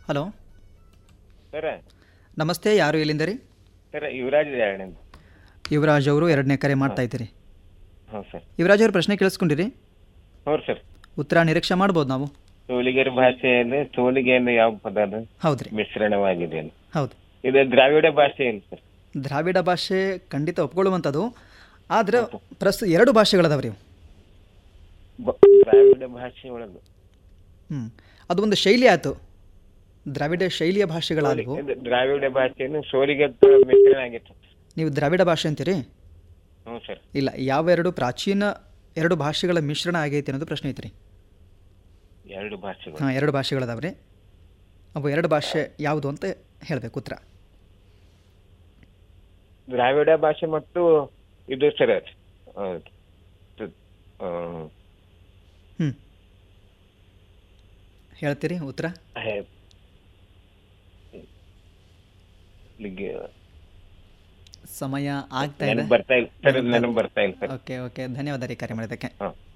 Hello sir ನಮಸ್ತೆ ಯಾರು ಎಲ್ಲಿಂದ ರೀ ಸರ್ ಯುವರಾಜ್ ಎರಡನೇದು ಯುವರಾಜ್ ಅವರು ಎರಡನೇ ಕರೆ ಮಾಡ್ತಾ ಇದ್ದೀರಿ ಹ್ಞೂ ಸರ್ ಯುವರಾಜ್ ಅವ್ರ ಪ್ರಶ್ನೆ ಕೇಳಿಸ್ಕೊಂಡಿರಿ ಹ್ಞೂ ಸರ್ ಉತ್ತರ ನಿರೀಕ್ಷೆ ಮಾಡ್ಬೋದು ನಾವು ಸೋಲಿಗರ ಭಾಷೆಯಲ್ಲಿ ಸೋಲಿಗೆಯನ್ನು ಯಾವ ಪದ ಅದು ಹೌದ್ರಿ ಮಿಶ್ರಣವಾಗಿದೆ ಅಂತ. ಹೌದು ಇದು ದ್ರಾವಿಡ ಭಾಷೆ ಏನು ಸರ್ ದ್ರಾವಿಡ ಭಾಷೆ ಖಂಡಿತ ಒಪ್ಕೊಳ್ಳುವಂಥದ್ದು ಆದ್ರೆ ಪ್ರಸ್ತುತ ಎರಡು ಭಾಷೆಗಳದಾವ ರೀ ಬ- ದ್ರಾವಿಡ ಭಾಷೆ ಒಳಗೆ ಹ್ಞೂ ಅದು ಒಂದು ಶೈಲಿ ಆಯಿತು ದ್ರಾವಿಡ ಶೈಲಿಯ ಭಾಷೆಗಳಾದವು ಇದು ದ್ರಾವಿಡ ಭಾಷೆಯನ್ನು ಸೋಲಿಗೆ ಮಿಶ್ರಣ ಆಗಿತ್ತು ನೀವು ದ್ರಾವಿಡ ಭಾಷೆ ಅಂತೀರಿ ಹ್ಞೂ ಸರ್ ಇಲ್ಲ ಯಾವ ಎರಡು ಪ್ರಾಚೀನ ಎರಡು ಭಾಷೆಗಳ ಮಿಶ್ರಣ ಆಗೈತಿ ಅನ್ನೋದು ಪ್ರಶ್ನೆ ಐತ್ರಿ ಎರಡು ಭಾಷೆಗಳು ಹಾಂ ಎರಡು ಭಾಷೆಗಳದಾವ ರೀ ಅವು ಎರಡು ಭಾಷೆ ಯಾವುದು ಅಂತ ಹೇಳಬೇಕು ಉತ್ತರ ದ್ರಾವಿಡ ಭಾಷೆ ಮತ್ತು ಇದು ಸರ್ ಆ, ತ- ಆ, ಹ್ಞೂ ಹೇಳ್ತೀರಿ ಉತ್ತರ ಹೇ- ಇಲ್ಲಿಗೆ ಸಮಯ ಆಗ್ತಾ ಇದೆ ನೆನಪು ಬರ್ತಾ ಇಲ್ಲ ಸರ್ ನೆನಪು ಬರ್ತಾ ಇಲ್ಲ ಸರ್ ಓಕೆ ಓಕೆ ಧನ್ಯವಾದ ರೀ ಕರೆ ಮಾಡಿದ್ದಕ್ಕೆ ಹಾಂ